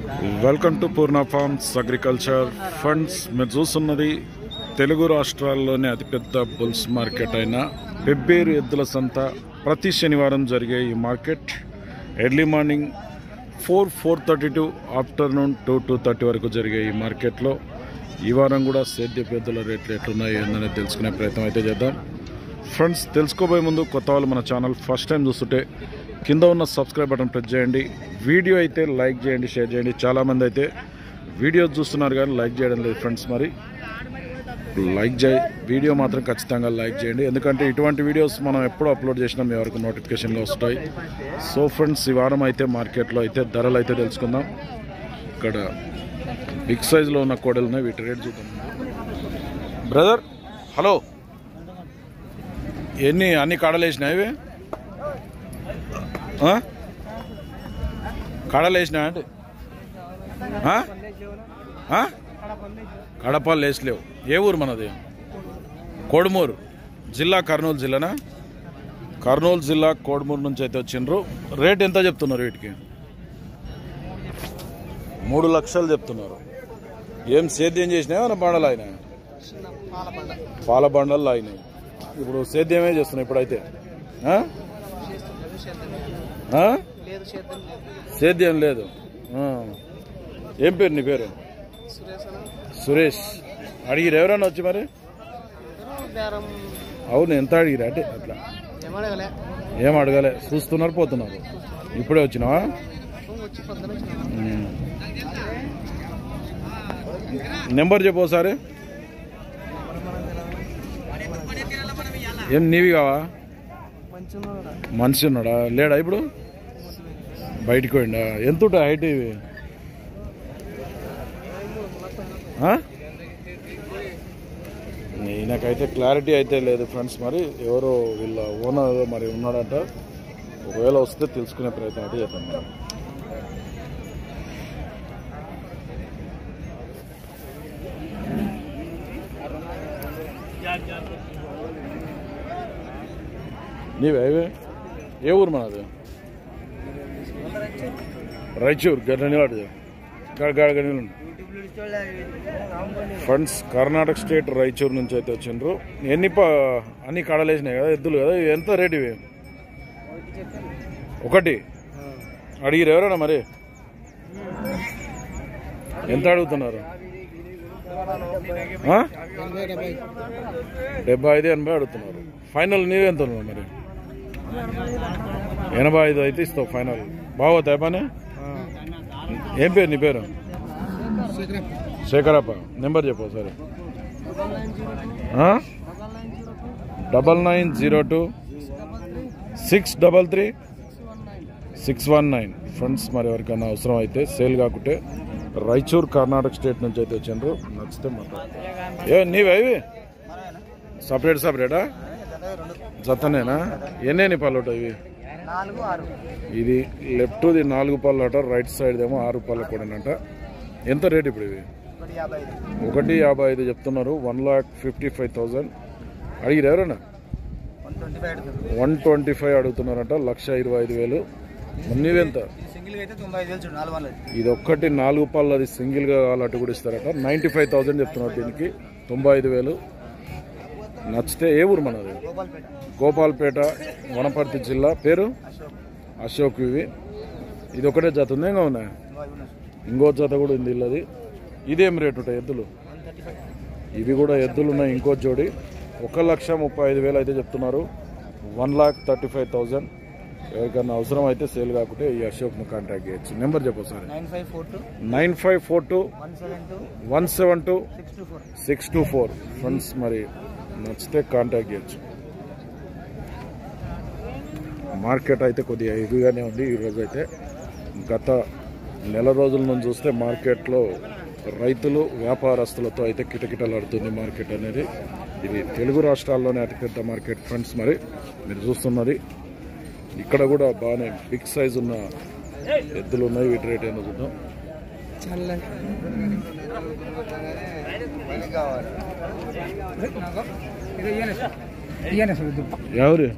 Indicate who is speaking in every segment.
Speaker 1: Welcome to Purna farms agriculture funds మీరు చూస్తున్నది తెలుగు రాష్ట్రాల్లోనే అతిపెద్ద బుల్స్ మార్కెట్ అయిన పెబ్బేరు ఎద్దుల సంత ప్రతి శనివారం జరిగే ఈ market early morning four four thirty to afternoon two two thirty వరకు జరిగే ఈ మార్కెట్లో ఈ వారం కూడా సేద్యపు ఎద్దుల రేట్లు ఎట్లున్నాయి ఏందనేది తెలుసుకునే ప్రయత్నం అయితే చేద్దాం ఫ్రెండ్స్ తెలుసుకోబోయే ముందు కొత్త వాళ్ళు మన ఛానల్ ఫస్ట్ టైం చూస్తుంటే కింద ఉన్న సబ్స్క్రైబ్ బటన్ ప్రెస్ చేయండి వీడియో అయితే లైక్ చేయండి షేర్ చేయండి చాలామంది అయితే వీడియోస్ చూస్తున్నారు కానీ లైక్ చేయడం లేదు ఫ్రెండ్స్ మరి లైక్ చేయి వీడియో మాత్రం ఖచ్చితంగా లైక్ చేయండి ఎందుకంటే ఇటువంటి వీడియోస్ మనం ఎప్పుడు అప్లోడ్ చేసినా మీ వరకు నోటిఫికేషన్లు వస్తాయి సో ఫ్రెండ్స్ ఈ వారం అయితే మార్కెట్లో అయితే ధరలు అయితే తెలుసుకుందాం ఇక్కడ బిగ్ సైజులో ఉన్న కోడలు ఉన్నాయి వీటి రేట్ చూద్దాం బ్రదర్ హలో ఎన్ని అన్ని కాడలు వేసినాయి ఇవి ఆ? కాడలు వేసినా అంటే ఆ? ఆ? కడపలు వేసలేవు ఏ ఊరు మనది కోడుమూరు జిల్లా కర్నూలు జిల్లానా కర్నూలు జిల్లా కోడుమూరు నుంచి అయితే వచ్చిండ్రు రేట్ ఎంత చెప్తున్నారు వీటికి మూడు లక్షలు చెప్తున్నారు ఏం సేద్యం చేసినాయి మన బండలు అయినాయి పాల బండలు అయినాయి ఇప్పుడు సేద్యమే చేస్తున్నాయి ఇప్పుడైతే ఆ? ఆ?
Speaker 2: లేదు చేద్దాం లేదు
Speaker 1: సేద్యం లేదు ఆ. ఏం పేరు నీ పేరు
Speaker 2: సురేష్ అన్న
Speaker 1: సురేష్ అడిగిరు ఎవరైనా వచ్చి మరి
Speaker 2: బేరం
Speaker 1: అవును ఎంత అడిగిరా అంటే అట్లా
Speaker 2: ఏమడగలే
Speaker 1: ఏం అడగలే చూస్తున్నారు పోతున్నారు ఇప్పుడే వచ్చినావా
Speaker 2: వచ్చి పొద్దున వచ్చిన
Speaker 1: ఉమ్. నెంబర్ చెప్పు ఒకసారి ఏం నీవి కావా
Speaker 2: మంచిగా
Speaker 1: మనిషి ఉన్నాడా లేడా ఇప్పుడు బయటికి పోయిండా ఎంత ఉంటాయి హైట్ ఇవి ఆ? ఈయనకైతే క్లారిటీ అయితే లేదు ఫ్రెండ్స్ మరి ఎవరో వీళ్ళ ఓనర్ మరి ఉన్నాడంట ఒకవేళ వస్తే తెలుసుకునే ప్రయత్నం అయితే చేద్దాం మనం. నీవే ఇవే? ఏ ఊరు మనది రాయచూర్ గడ్డనివాడు గడగడగని ఫ్రెండ్స్ కర్ణాటక స్టేట్ రాయచూర్ నుంచి అయితే వచ్చిండ్రు ఎన్ని ప అన్ని కడలేసినాయి కదా ఎద్దులు కదా ఇవి ఎంత రేట్ ఇవి ఒకటి అడిగిరు ఎవరైనా మరి ఎంత అడుగుతున్నారు ఆ? డెబ్బై ఐదు ఎనభై అడుగుతున్నారు ఫైనల్ నీవెంత ఉన్నావు మరి ఎనభై ఐదు అయితే ఇస్తావు ఫైనల్ బాగోతాయి పని ఏం పేరు నీ పేరు శేఖరప్ప నెంబర్ చెప్పు సరే double nine zero two six double three six one nine friends మరి ఎవరికైనా అవసరం అయితే సేల్ కాకుంటే రాయచూర్ కర్ణాటక స్టేట్ నుంచి అయితే వచ్చిండ్రు నచ్చితే మాట్లాడు ఏ నీవే ఇవి సపరేట్ సపరేటా జతనేనా ఎన్నేని పళ్ళు ఇవి
Speaker 2: నాలుగు ఆరు
Speaker 1: ఇది లెఫ్ట్ది నాలుగు పళ్ళు అట రైట్ సైడ్ ఏమో ఆరు పళ్ళ కూడానంట ఎంత రేట్ ఇప్పుడు ఇవి
Speaker 2: ఒకటి యాభై ఐదు
Speaker 1: ఒకటి యాభై ఐదు చెప్తున్నారు one lakh fifty five thousand అడిగిరు ఎవరైనా
Speaker 2: వన్ ట్వంటీ ఫైవ్ అడుగుతుంది
Speaker 1: వన్ ట్వంటీ ఫైవ్ అడుగుతున్నారంట లక్ష ఇరవై ఐదు వేలు నీవెంత
Speaker 2: ఇది సింగిల్ అయితే తొంభై ఐదు వేలు చూడు నాలుగు వందలు
Speaker 1: ఇది ఒక్కటి నాలుగు పళ్ళు అది సింగిల్గా కావాలంటే కూడా ఇస్తారట నైంటీ ఫైవ్ థౌజండ్ చెప్తున్నారు దీనికి తొంభై ఐదు వేలు నచ్చితే ఏ ఊరు మనది
Speaker 2: గోపాల్పేట
Speaker 1: గోపాల్పేట వనపర్తి జిల్లా పేరు
Speaker 2: అశోక్
Speaker 1: అశోక్ ఇవి ఇది ఒకటే జత ఉంది ఇంకా ఉన్నాయి
Speaker 2: ఇంకో అవి ఉన్నాయి
Speaker 1: ఇంకో జత కూడా ఉంది ఇల్లది ఇదేం రేటు ఉంటాయి ఎద్దులు
Speaker 2: వన్ థర్టీ ఫైవ్
Speaker 1: ఇవి కూడా ఎద్దులు ఉన్నాయి ఇంకో జోడి ఒక లక్ష ముప్పై ఐదు వేలు అయితే చెప్తున్నారు one lakh thirty five thousand ఎవరికైనా అవసరం అయితే సేల్ కాకుంటే ఈ అశోక్ను కాంటాక్ట్ చేయొచ్చు నెంబర్ చెప్పు sir
Speaker 2: nine five four two
Speaker 1: nine five four two
Speaker 2: one seven two
Speaker 1: one seven two
Speaker 2: six two four
Speaker 1: six two four friends మరి నచ్చితే కాంటాక్ట్ చేయొచ్చు మార్కెట్ అయితే కొద్దిగా హెవీగానే ఉంది ఈరోజు అయితే గత నెల రోజుల నుంచి చూస్తే మార్కెట్లో రైతులు వ్యాపారస్తులతో అయితే కిటకిటలాడుతుంది మార్కెట్ అనేది ఇది తెలుగు రాష్ట్రాల్లోనే అతిపెద్ద మార్కెట్ ఫ్రెండ్స్ మరి మీరు చూస్తున్నది ఇక్కడ కూడా బాగానే బిగ్ సైజ్ ఉన్న ఎద్దులు ఉన్నాయి వీటి రేట్ ఏందో చూద్దాం
Speaker 2: చల్ల
Speaker 1: ఎవరు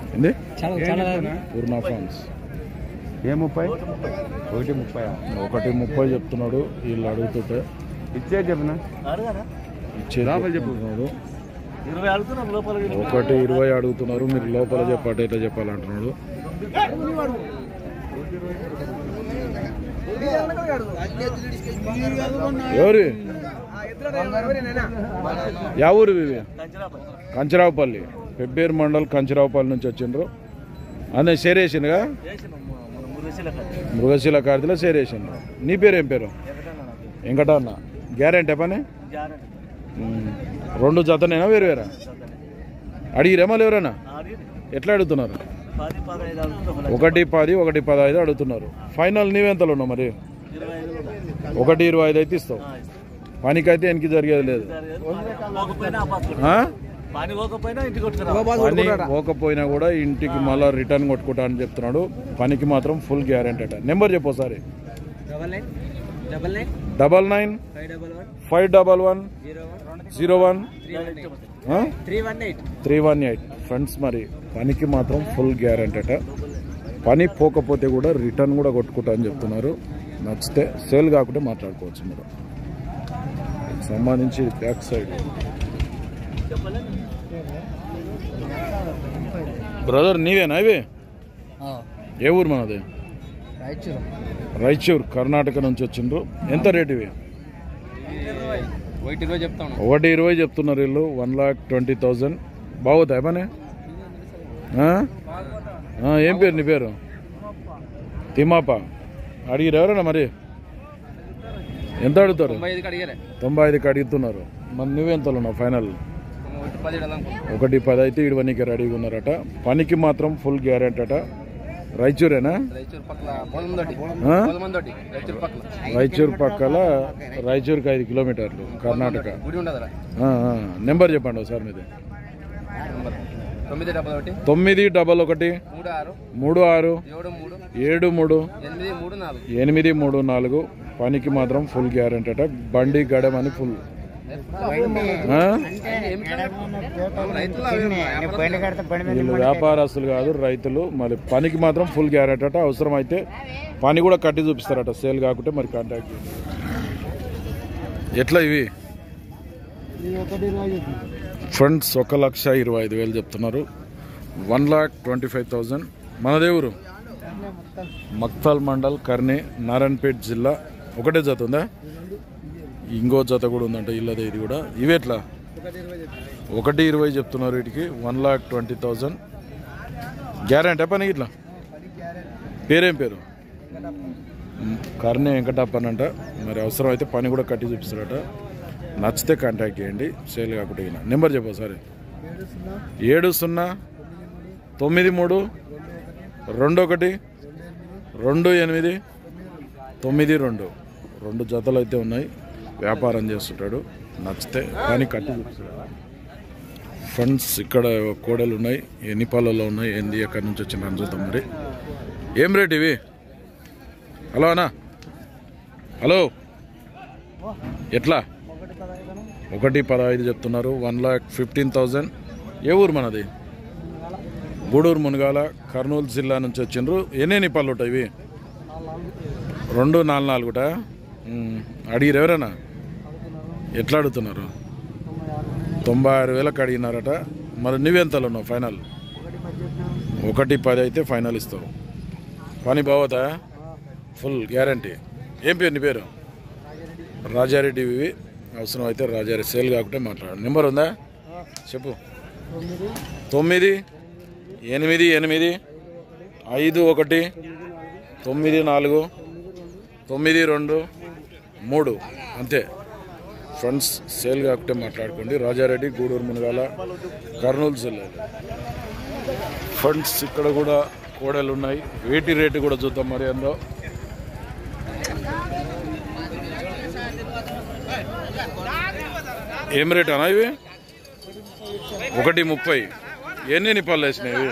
Speaker 1: ఏంది
Speaker 2: చాలా చాలా
Speaker 1: పూర్ణ ఫార్మ్స్
Speaker 3: ఏ ముప్పై ఒకటి ముప్పై
Speaker 1: ఒకటి ముప్పై చెప్తున్నాడు వీళ్ళు అడుగుతుంటే
Speaker 3: ఇచ్చే చెప్పిన
Speaker 1: ఇచ్చే
Speaker 3: లోపల చెప్పు.
Speaker 1: చెప్తున్నాడు.
Speaker 2: ఇరవై అడుగుతున్నాం లోపల
Speaker 1: ఒకటి ఇరవై అడుగుతున్నారు మీరు లోపల చెప్పాలి ఎట్లా చెప్పాలంటున్నాడు ఎవరు యా ఊరు ఇవి కంచరావుపల్లి పెబ్బేరు మండల్ కంచరావుపల్లి నుంచి వచ్చిండ్రు అదే సేరేసిండ్రుగా మృగశిల కార్తీలో సేరేసిండ్రు నీ పేరు ఏం పేరు వెంకటన్న గ్యారెంటీ పని ఉమ్. రెండు జతనేనా వేరు వేరా అడిగిరేమా ఎవరైనా ఎట్లా అడుగుతున్నారు
Speaker 2: పది పదహైదు అడుగుతున్నాం
Speaker 1: ఒకటి పది ఒకటి పదహైదు అడుగుతున్నారు ఫైనల్ నీవెంతలో ఉన్నావు మరి
Speaker 2: ఇరవై ఐదు
Speaker 1: ఒకటి ఇరవై ఐదు అయితే ఇస్తావు పనికైతే వెనక్కి జరిగేది లేదు
Speaker 2: పోకపోయినా ఆపాత్తుడు.
Speaker 1: ఆ?
Speaker 2: పని పోకపోయినా ఇంటికి కొట్టుకురా
Speaker 1: పని పోకపోయినా కూడా ఇంటికి మళ్ళీ రిటర్న్ కొట్టుకుంటా అని చెప్తున్నాడు పనికి మాత్రం ఫుల్ గ్యారెంటీ అట నెంబర్ చెప్పు ఒకసారి
Speaker 2: double nine double nine
Speaker 1: double nine
Speaker 2: five double one
Speaker 1: five double one
Speaker 2: zero one
Speaker 1: zero one
Speaker 2: three one eight three one eight
Speaker 1: three one eight friends మరి పనికి మాత్రం ఫుల్ గ్యారెంటీ అట పని పోకపోతే కూడా రిటర్న్ కూడా కొట్టుకుంటా అని చెప్తున్నారు నచ్చితే సేల్ కాకుంటే మాట్లాడుకోవచ్చు మీరు సంబంధించి బ్యాక్ సైడ్ బ్రదర్ నీవేనా ఇవి ఏ ఊరు మనది
Speaker 2: రాయచూరు
Speaker 1: రాయచూర్ కర్ణాటక నుంచి వచ్చిండ్రు ఎంత రేట్ ఇవి
Speaker 2: ఒకటి ఇరవై చెప్తాను
Speaker 1: ఒకటి ఇరవై చెప్తున్నారు వీళ్ళు వన్ లాక్ ట్వంటీ థౌజండ్ బాగుతాయి పని ఆ? ఆ, ఏం పేరు నీ పేరు తిమాప అడిగిరు ఎవరన్నా మరి ఎంత అడుగుతారు
Speaker 2: తొంభై ఐదుకి అడిగారే
Speaker 1: తొంభై ఐదుకి అడుగుతున్నారు మరి నువ్వెంతలో ఉన్నావు ఫైనల్
Speaker 2: ఒకటి పది అనుకుంటున్నాను
Speaker 1: ఒకటి పది అయితే ఇడవనికి రెడీగా ఉన్నారట పనికి మాత్రం ఫుల్ గ్యారెంటీ అట రాయచూరేనా
Speaker 2: రాయచూరు పక్కల పొలమందోటి
Speaker 1: ఆ?
Speaker 2: పొలమందోటి రాయచూరు పక్కల
Speaker 1: రాయచూర్ పక్కల రాయచూర్కి ఐదు కిలోమీటర్లు కర్ణాటక
Speaker 2: గుడి ఉండదురా
Speaker 1: ఆ, ఆ. నెంబర్ చెప్పండి ఒకసారి మీది
Speaker 2: నెంబర్ తొమ్మిది డెబ్బై ఒకటి
Speaker 1: తొమ్మిది డబల్ ఒకటి
Speaker 2: మూడు ఆరు
Speaker 1: మూడు ఆరు
Speaker 2: ఏడు మూడు
Speaker 1: ఏడు మూడు
Speaker 2: ఎనిమిది మూడు నాలుగు
Speaker 1: ఎనిమిది మూడు నాలుగు పనికి మాత్రం ఫుల్ గ్యారెంటీ అట బండి గడమని ఫుల్ ఆ? వీళ్ళు వ్యాపారస్తులు కాదు రైతులు మరి పనికి మాత్రం ఫుల్ గ్యారెంటీ అట అవసరం అయితే పని కూడా కట్టి చూపిస్తారట సేల్ కాకుంటే మరి కాంటాక్ట్ చేయండి. ఎట్లా ఇవి ఫ్రెండ్స్ ఒక లక్ష ఇరవై ఐదు వేలు చెప్తున్నారు one lakh twenty five thousand మన దేవురు మక్తల్ మండల్ కర్ని నారాయణపేట్ జిల్లా ఒకటే జత ఉందా ఇంకో జత కూడా ఉందంట ఇల్లదే ఇది కూడా ఇవి ఎట్లా ఒకటి ఇరవై చెప్తున్నారు వీటికి one lakh twenty thousand guarantee పని ఇట్లా పేరేం పేరు మ్, కర్ణి వెంకటప్పన్ అంట మరి అవసరం అయితే పని కూడా కట్టి చూపిస్తారట నచ్చితే కాంటాక్ట్ చేయండి సేల్ కాకుండా ఈయన. నెంబర్ చెప్పు సరే ఏడు సున్నా తొమ్మిది మూడు రెండు ఒకటి రెండు ఎనిమిది తొమ్మిది రెండు రెండు జతలు అయితే ఉన్నాయి వ్యాపారం చేస్తుంటాడు నచ్చితే కానీ కట్టి చూపిస్తాడు ఫండ్స్ ఇక్కడ కోడలు ఉన్నాయి ఎన్ని పాలలో ఉన్నాయి ఏంది ఎక్కడి నుంచి వచ్చిన చూద్దాం మరి ఏం రేట్ ఇవి హలో అన్నా హలో ఎట్లా ఒకటి పదహైదు చెప్తున్నారు వన్ లాక్ ఫిఫ్టీన్ థౌజండ్ ఏ ఊరు మనది గూడూరు మునగాల కర్నూలు జిల్లా నుంచి వచ్చిండ్రు ఎన్ని పళ్ళు ఉంటాయి ఇవి రెండు నాలుగు నాలుగుట అడిగిరు ఎవరైనా ఎట్లా అడుగుతున్నారు తొంభై ఆరు వేలకు అడిగినారట మరి నువ్వెంతలో ఉన్నావు ఫైనల్ ఒకటి పది అయితే ఫైనల్ ఇస్తావు పని బాగోతా ఫుల్ గ్యారంటీ ఏం పేరు నీ పేరు రాజారెడ్డి ఇవి అవసరం అయితే రాజారెడ్డి సేల్ కాకుంటే మాట్లాడు నెంబర్ ఉందా చెప్పు తొమ్మిది ఎనిమిది ఎనిమిది ఐదు ఒకటి తొమ్మిది నాలుగు తొమ్మిది రెండు మూడు అంతే ఫ్రెండ్స్ సేల్ కాకుంటే మాట్లాడుకోండి రాజారెడ్డి గూడూరు మునగాల కర్నూలు జిల్లాలో ఫ్రెండ్స్ ఇక్కడ కూడా కోడలు ఉన్నాయి వేటి రేటు కూడా చూద్దాం మరి అందో ఏం రేట్ అన్నా ఇవి ఒకటి ముప్పై ఎన్ని ఎన్ని పళ్ళు వేసినాయి ఇవి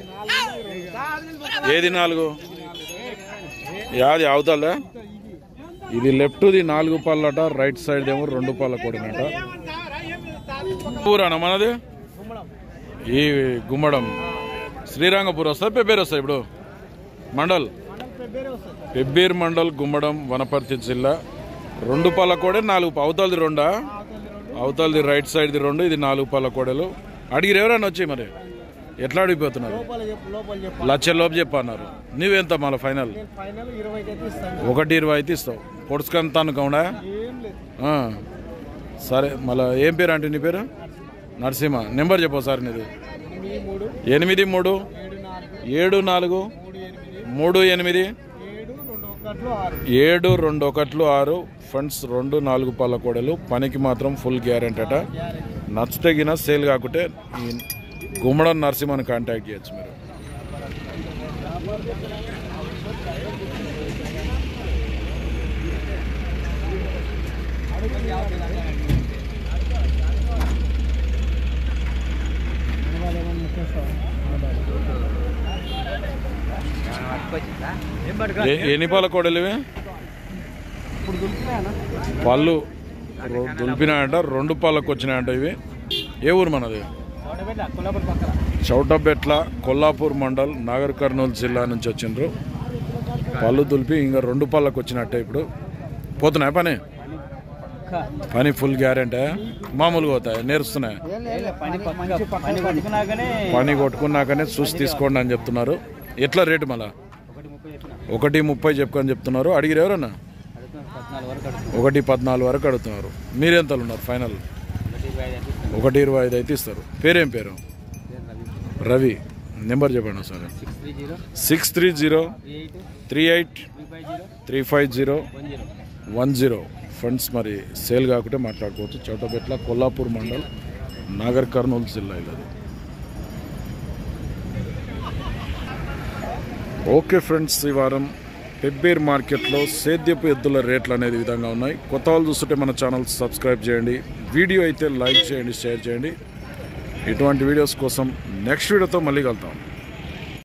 Speaker 1: ఏది నాలుగు యాది అవతలదా ఇది లెఫ్ట్ది నాలుగు పళ్ళట రైట్ సైడ్ ఏమో రెండు పళ్ళ కూడినట ఊరానా మనది ఈ గుమ్మడం శ్రీరంగపూర్ వస్తుంది పెబ్బేరు వస్తాయి ఇప్పుడు మండల్ పెబ్బేరు మండల్ గుమ్మడం వనపర్తి జిల్లా రెండు పాల కోడే నాలుగు పా- అవతలది రెండా అవతలది రైట్ సైడ్ది రెండు ఇది నాలుగు పాల కోడలు అడిగిరు ఎవరైనా వచ్చి మరి ఎట్లా అడిగిపోతున్నారు లక్ష లోపు చెప్పన్నారు నువ్వెంత మళ్ళీ ఫైనల్
Speaker 4: ఫైనల్ ఇరవైకి అయితే ఇస్తాను
Speaker 1: ఒకటి ఇరవై అయితే ఇస్తావు పొడుచుకంత అనుకోండా
Speaker 4: ఏం లేదు
Speaker 1: ఆ. సరే మళ్ళీ ఏం పేరు అంటే నీ పేరు నరసింహ నెంబర్ చెప్పు సార్ నీది
Speaker 4: ఎనిమిది మూడు
Speaker 1: ఎనిమిది మూడు
Speaker 4: ఏడు నాలుగు
Speaker 1: ఏడు నాలుగు
Speaker 4: మూడు ఎనిమిది
Speaker 1: మూడు ఎనిమిది
Speaker 4: ఏడు రెండు ఒకట్లు ఆరు
Speaker 1: ఏడు రెండు ఒకట్లు ఆరు ఫండ్స్ రెండు నాలుగు పళ్ళ కోడలు పనికి మాత్రం ఫుల్ గ్యారెంటీ అట నచ్చితే గిన సేల్ కాకుంటే ఈ గుమ్మడం నరసింహని కాంటాక్ట్ చేయొచ్చు మీరు ఏ- ఎన్ని పాల కోడలు ఇవి
Speaker 4: ఇప్పుడు దొరికినాయనా
Speaker 1: పళ్ళు రో- దులిపినాయంట రెండు పళ్ళకు వచ్చినాయంట ఇవి ఏ ఊరు మనది
Speaker 4: కొల్లాపూర్ పక్కన
Speaker 1: చౌటబెట్ల కొల్లాపూర్ మండల్ నాగర్ కర్నూలు జిల్లా నుంచి వచ్చిండ్రు పళ్ళు దులిపి ఇంకా రెండు పళ్ళకు వచ్చినట్టే ఇప్పుడు పోతున్నాయి పని పని ఫుల్ గ్యారెంటీ మామూలుగా పోతాయి నేర్స్తున్నాయి
Speaker 4: పని పక్క పని పట్టుకున్నాకనే
Speaker 1: పని కొట్టుకున్నాకనే చూసి తీసుకోండి అని చెప్తున్నారు ఎట్లా రేటు మళ్ళా
Speaker 4: ఒకటి ముప్పై చెప్పిన
Speaker 1: ఒకటి ముప్పై చెప్పుకొని చెప్తున్నారు అడిగిరు ఎవరన్నా
Speaker 4: అడుగుతున్నా పద్నాలుగు వరకు అడుగుతున్నా
Speaker 1: ఒకటి పద్నాలుగు వరకు అడుగుతున్నారు మీరెంతలు ఉన్నారు ఫైనల్
Speaker 4: ఒకటి ఇరవై ఐదు అంటే ఇస్తాను
Speaker 1: ఒకటి ఇరవై ఐదు అయితే ఇస్తారు పేరేం పేరు రవి నెంబర్ చెప్పండి ఒకసారి
Speaker 4: six three zero
Speaker 1: six three zero
Speaker 4: eight
Speaker 1: three eight
Speaker 4: three five zero
Speaker 1: three five zero
Speaker 4: one zero
Speaker 1: one zero friends మరి సేల్ కాకుంటే మాట్లాడుకోవచ్చు చౌటపేట్ల కొల్లాపూర్ మండల్ నాగర్ కర్నూలు జిల్లా ఇది ఓకే ఫ్రెండ్స్ ఈ వారం పెబ్బేర్ మార్కెట్లో సేద్యపు ఎద్దుల రేట్లు అనేది ఈ విధంగా ఉన్నాయి కొత్త వాళ్ళు చూస్తుంటే మన ఛానల్ సబ్స్క్రైబ్ చేయండి వీడియో అయితే లైక్ చేయండి షేర్ చేయండి ఇటువంటి వీడియోస్ కోసం నెక్స్ట్ వీడియోతో మళ్ళీ కలుద్దాం